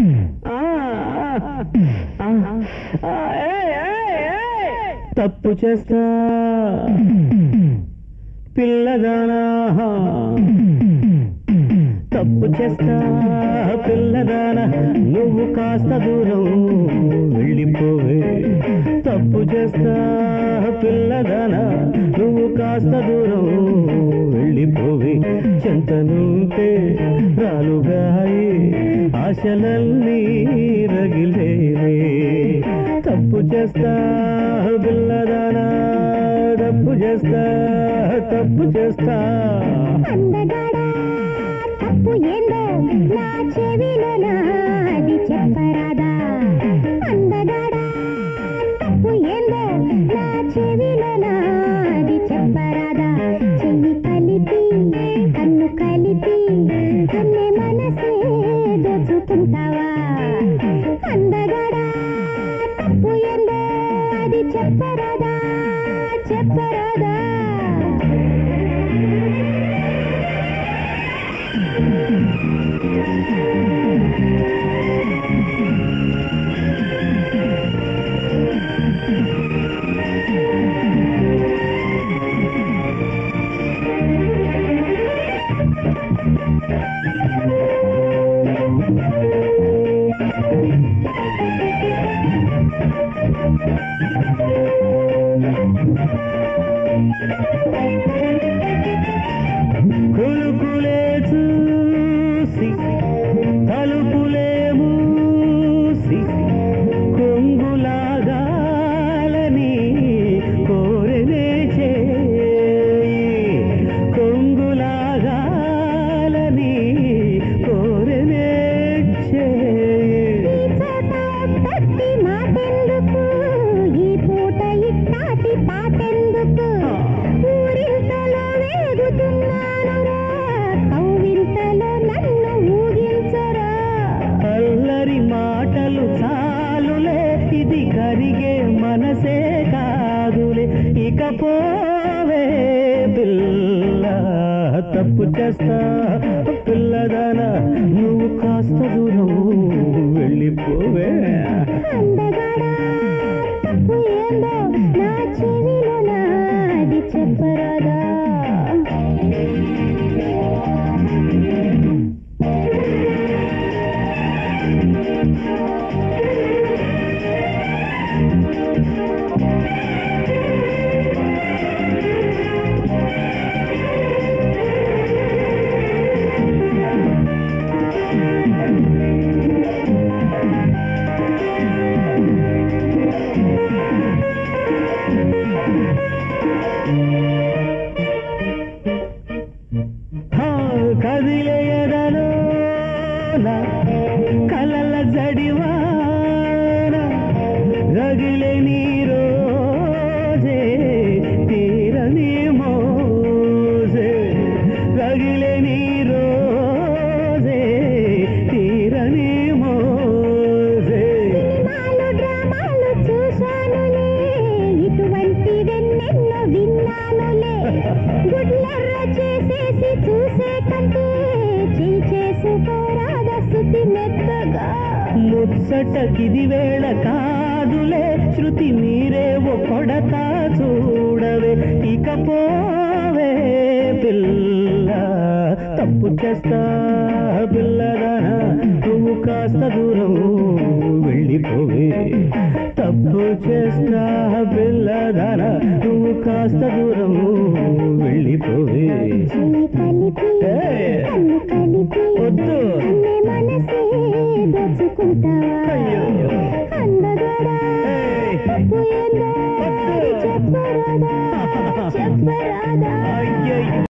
ఆ, ఆ, ఆ, ఏయ్, ఏయ్, ఏయ్. తప్పు చేస్తా పిల్లదానా తప్పు చేస్తా పిల్లదానా నువ్వు కాస్త దూరం వెళ్ళిపోవే తప్పు చేస్తా పిల్లదానా నువ్వు కాస్త దూరం వెళ్ళిపోవే చెంతనుంటే రాలుగాయి ఆశలన్నీ రగిలేవే తప్పు చేస్తా పిల్లదానా తప్పు చేస్తా తప్పు చేస్తా అందగాడా తప్పు ఏందో నా చెవిలో నాది చెప్పరాదా అందగాడా తప్పు ఏందో నా చెవిలో నాది చెప్పరాదా చెయ్యి కలిపి కన్ను కలిపి కన్నే మనసే దోచుకుంటావా అందగాడా తప్పు ఏందో అది చెప్పరాదా చెప్పరాదా కులుకులే చూసి తలుపులే మూసి కొంగులాగాలని కోరనే చేయి కొంగులాగాలని కోరనే చేయి తట్టి మాటెందుకు ఈ పూట ఇట్టాటి పాటెందుకు ఊరింతలో వేగుతున్నానురా కౌవింతలో నన్ను ఊగించరా అల్లరి మాటలు చాలులే ఇది కరిగే మనసే కాదులే ఇక పోవే పిల్ల తప్పు చేస్తా పిల్లదానా నువ్వు కాస్త దూరం వెళ్ళిపోవే అందగాడా తప్పు ఏందో నా చెవిలో నాది చెప్పరాదా హా, కదిలేయదలో నా కలల జడివాన రగిలే నీ రోజే తీరని మోజే రగిలే నీ రోజే తీరని మోజే సినిమాలు డ్రామాలు చూశానులే ఇటువంటి వెన్నెన్నో విన్నానులే గుడ్లెర్ర చేసేసి చూసే కంటే చేయి చేసుకోరాదా శృతి మెత్తగా ముచ్చటకిది వేళ కాదులే శృతి మీరే ఓ కొడతా చూడవే ఇక పోవే పిల్ల తప్పు చేస్తా పిల్లదానా నువ్వు కాస్త దూరం వెళ్ళిపోవే తప్పు చేస్తా పిల్లదానా నువ్వు కాస్త దూరం వెళ్ళిపోవే చేయి కలిపి ఏయ్. కన్ను కలిపి వద్దు. అన్నే మనసే దోచుకుంటావా అయ్యో. అందగాడా ఏయ్. తప్పు ఏందో వద్దు. అది చెప్పరాదా చెప్పరాదా అయ్యయ్యో